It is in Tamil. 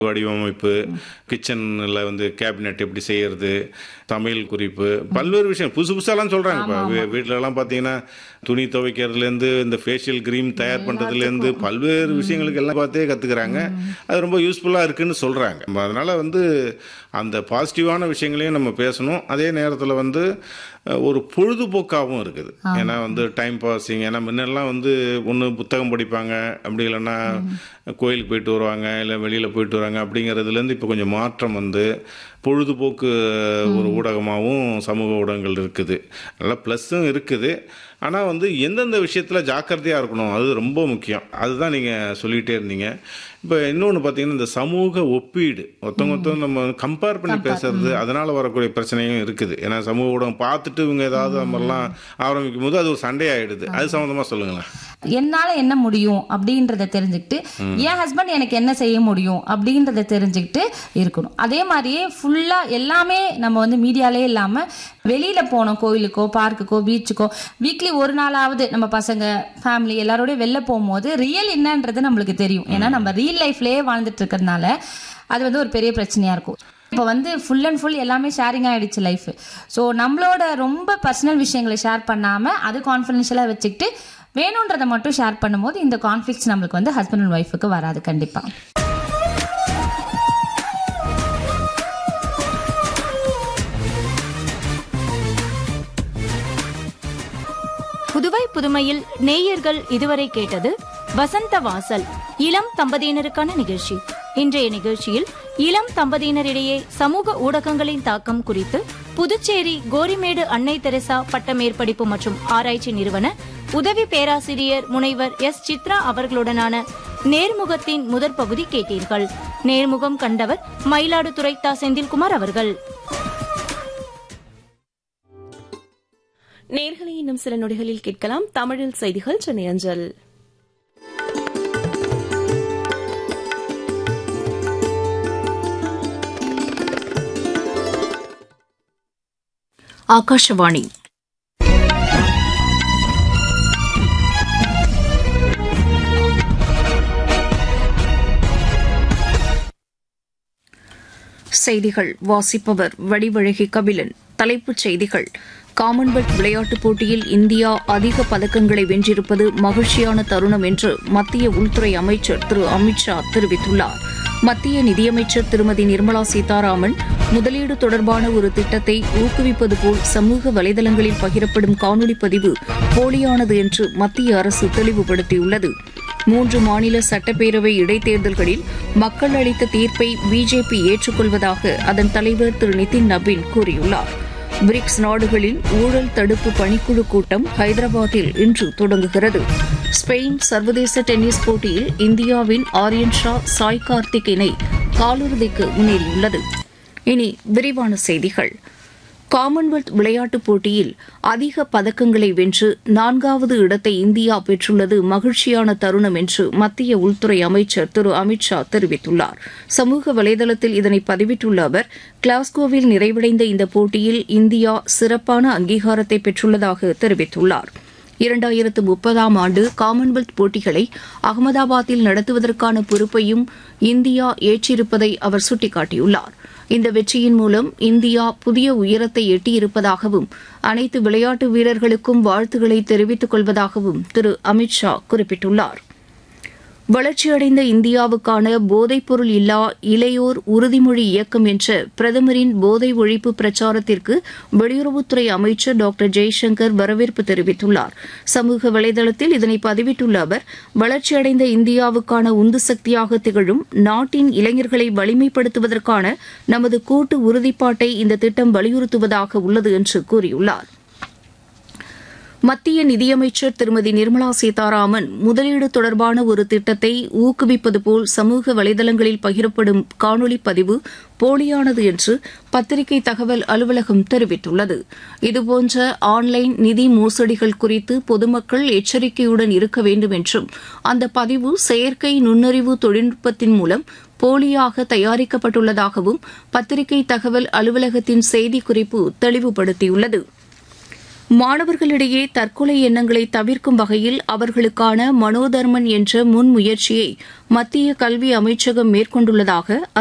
வடிவமைப்பு கிச்சனில் வந்து கேபினெட் எப்படி செய்யறது சமையல் குறிப்பு பல்வேறு விஷயம் புதுசு புதுசாலாம் சொல்கிறாங்க இப்போ வீட்டிலலாம் பார்த்தீங்கன்னா துணி துவைக்கிறதுலேருந்து இந்த ஃபேஷியல் க்ரீம் தயார் பண்ணுறதுலேருந்து பல்வேறு விஷயங்களுக்கு எல்லாம் பார்த்தே கற்றுக்குறாங்க அது ரொம்ப யூஸ்ஃபுல்லாக இருக்குன்னு சொல்கிறாங்க அதனால் வந்து அந்த பாசிட்டிவான விஷயங்களையும் நம்ம பேசணும் அதே நேரத்தில் வந்து அஹ், ஒரு பொழுதுபோக்காகவும் இருக்குது ஏன்னா வந்து டைம் பாஸிங் ஏன்னா முன்னெல்லாம் வந்து ஒன்று புத்தகம் படிப்பாங்க அப்படி இல்லைன்னா கோயிலுக்கு போயிட்டு வருவாங்க இல்லை வெளியில் போயிட்டு வராங்க அப்படிங்கிறதுலேருந்து இப்போ கொஞ்சம் மாற்றம் வந்து பொழுதுபோக்கு ஒரு ஊடகமாகவும் சமூக ஊடகங்கள் இருக்குது நல்லா ப்ளஸ்ஸும் இருக்குது ஆனால் வந்து எந்தெந்த விஷயத்தில் ஜாக்கிரதையாக இருக்கணும் அது ரொம்ப முக்கியம் அதுதான் நீங்கள் சொல்லிகிட்டே இருந்தீங்க இப்போ இன்னொன்று பார்த்தீங்கன்னா இந்த சமூக ஒப்பீடு ஒருத்தவங்க ஒருத்தவங்க நம்ம கம்பேர் பண்ணி பேசுறது அதனால் வரக்கூடிய பிரச்சனையும் இருக்குது ஏன்னா சமூக ஊடகம் பார்த்துட்டு இவங்க ஏதாவது அது மாதிரிலாம் ஆரம்பிக்கும் போது அது ஒரு சண்டை ஆகிடுது அது சம்மந்தமாக சொல்லுங்களேன் என்னால என்ன முடியும் அப்படின்றத தெரிஞ்சுக்கிட்டு என் ஹஸ்பண்ட் எனக்கு என்ன செய்ய முடியும் அப்படின்றத தெரிஞ்சுக்கிட்டு இருக்கணும் அதே மாதிரியே ஃபுல்லா எல்லாமே நம்ம வந்து மீடியாலே இல்லாம வெளியில போனோம் கோயிலுக்கோ பார்க்குக்கோ பீச்சுக்கோ வீக்லி ஒரு நாளாவது நம்ம பசங்க ஃபேமிலி எல்லாரோடய வெளில போகும்போது ரியல் என்னன்றது நம்மளுக்கு தெரியும் ஏன்னா நம்ம ரியல் லைஃப்லயே வாழ்ந்துட்டு இருக்கிறதுனால அது வந்து ஒரு பெரிய பிரச்சனையா இருக்கும் இப்போ வந்து ஃபுல் அண்ட் ஃபுல் எல்லாமே ஷேரிங் ஆயிடுச்சு லைஃப் ஸோ நம்மளோட ரொம்ப பர்சனல் விஷயங்களை ஷேர் பண்ணாம அது கான்ஃபிடென்ஷியலாக வச்சுக்கிட்டு வேணுன்றதை மட்டும் ஷேர் பண்ணும்போது இந்த கான்ஃப்ளிக்ஸ் நம்மளுக்கு வந்து ஹஸ்பண்ட் அண்ட் ஒய்ஃபுக்கு வராது கண்டிப்பா புதுவை புதுமையில் நேயர்கள் இதுவரை கேட்டது வசந்த வாசல் இளம் தம்பதியினருக்கான நிகழ்ச்சி இன்றைய நிகழ்ச்சியில் இளம் தம்பதியினரிடையே சமூக ஊடகங்களின் தாக்கம் குறித்து புதுச்சேரி கோரிமேடு அன்னை தெரசா பட்டமேற்படிப்பு மற்றும் ஆராய்ச்சி நிறுவன உதவி பேராசிரியர் முனைவர் எஸ் சித்ரா அவர்களுடனான நேர்முகத்தின் முதற் பகுதி கேட்டீர்கள் நேர்முகம் கண்டவர் மயிலாடுதுறை தா செந்தில்குமார் அவர்கள் நேர்களை இன்னும் சில நொடிகளில் கேட்கலாம் தமிழில் செய்திகள் சென்னை அஞ்சல் ಆಕಾಶವಾಣಿ செய்திகள் வாசிப்பவர் வடிவழகி கபிலன் தலைப்புச் செய்திகள் காமன்வெல்த் விளையாட்டுப் போட்டியில் இந்தியா அதிக பதக்கங்களை வென்றிருப்பது மகிழ்ச்சியான தருணம் என்று மத்திய உள்துறை அமைச்சர் திரு அமித்ஷா தெரிவித்துள்ளார் மத்திய நிதியமைச்சர் திருமதி நிர்மலா சீதாராமன் முதலீடு தொடர்பான ஒரு திட்டத்தை ஊக்குவிப்பது போல் சமூக வலைதளங்களில் பகிரப்படும் காணொலி பதிவு போலியானது என்று மத்திய அரசு தெளிவுபடுத்தியுள்ளது மூன்று மாநில சட்டப்பேரவை இடைத்தேர்தல்களில் மக்கள் அளித்த தீர்ப்பை பிஜேபி ஏற்றுக்கொள்வதாக அதன் தலைவர் திரு நிதின் நபீன் கூறியுள்ளார் பிரிக்ஸ் நாடுகளின் ஊழல் தடுப்பு பணிக்குழு கூட்டம் ஹைதராபாத்தில் இன்று தொடங்குகிறது ஸ்பெயின் சர்வதேச டென்னிஸ் போட்டியில் இந்தியாவின் ஆரியன் ஷா சாய் கார்த்திக் இணை காலிறுதிக்கு முன்னேறியுள்ளது இனி விரிவான செய்திகள் காமன்வெல்த் விளையாட்டுப் போட்டியில் அதிக பதக்கங்களை வென்று நான்காவது இடத்தை இந்தியா பெற்றுள்ளது மகிழ்ச்சியான தருணம் என்று மத்திய உள்துறை அமைச்சர் திரு அமித்ஷா தெரிவித்துள்ளார் சமூக வலைதளத்தில் இதனை பதிவிட்டுள்ள அவர் கிளாஸ்கோவில் நிறைவடைந்த இந்த போட்டியில் இந்தியா சிறப்பான அங்கீகாரத்தை பெற்றுள்ளதாக தெரிவித்துள்ளார் இரண்டாயிரத்து முப்பதாம் ஆண்டு காமன்வெல்த் போட்டிகளை அகமதாபாத்தில் நடத்துவதற்கான பொறுப்பையும் இந்தியா ஏற்றிருப்பதை அவர் சுட்டிக்காட்டியுள்ளார் இந்த வெற்றியின் மூலம் இந்தியா புதிய உயரத்தை எட்டியிருப்பதாகவும் அனைத்து விளையாட்டு வீரர்களுக்கும் வாழ்த்துக்களை தெரிவித்துக் கொள்வதாகவும் திரு அமித்ஷா குறிப்பிட்டுள்ளார் வளர்ச்சியடைந்த இந்தியாவுக்கான போதைப்பொருள் இல்லா இளையோர் உறுதிமொழி இயக்கம் என்ற பிரதமரின் போதை ஒழிப்பு பிரச்சாரத்திற்கு வெளியுறவுத்துறை அமைச்சர் டாக்டர் ஜெய்சங்கர் வரவேற்பு தெரிவித்துள்ளார் சமூக வலைதளத்தில் இதனை பதிவிட்டுள்ள அவர் வளர்ச்சியடைந்த இந்தியாவுக்கான உந்து சக்தியாக திகழும் நாட்டின் இளைஞர்களை வலிமைப்படுத்துவதற்கான நமது கூட்டு உறுதிப்பாட்டை இந்த திட்டம் வலியுறுத்துவதாக உள்ளது என்று கூறியுள்ளார் மத்திய நிதியமைச்சர் திருமதி நிர்மலா சீதாராமன் முதலீடு தொடர்பான ஒரு திட்டத்தை ஊக்குவிப்பது போல் சமூக வலைதளங்களில் பகிரப்படும் காணொலி பதிவு போலியானது என்று பத்திரிகை தகவல் அலுவலகம் தெரிவித்துள்ளது இதுபோன்ற ஆன்லைன் நிதி மோசடிகள் குறித்து பொதுமக்கள் எச்சரிக்கையுடன் இருக்க வேண்டும் என்றும் அந்த பதிவு செயற்கை நுண்ணறிவு தொழில்நுட்பத்தின் மூலம் போலியாக தயாரிக்கப்பட்டுள்ளதாகவும் பத்திரிகை தகவல் அலுவலகத்தின் செய்திக்குறிப்பு தெளிவுபடுத்தியுள்ளது மாணவர்களிடையே தற்கொலை எண்ணங்களை தவிர்க்கும் வகையில் அவர்களுக்கான மனோதர்மன் என்ற முன்முயற்சியை மத்திய கல்வி அமைச்சகம் மேற்கொண்டுள்ளதாக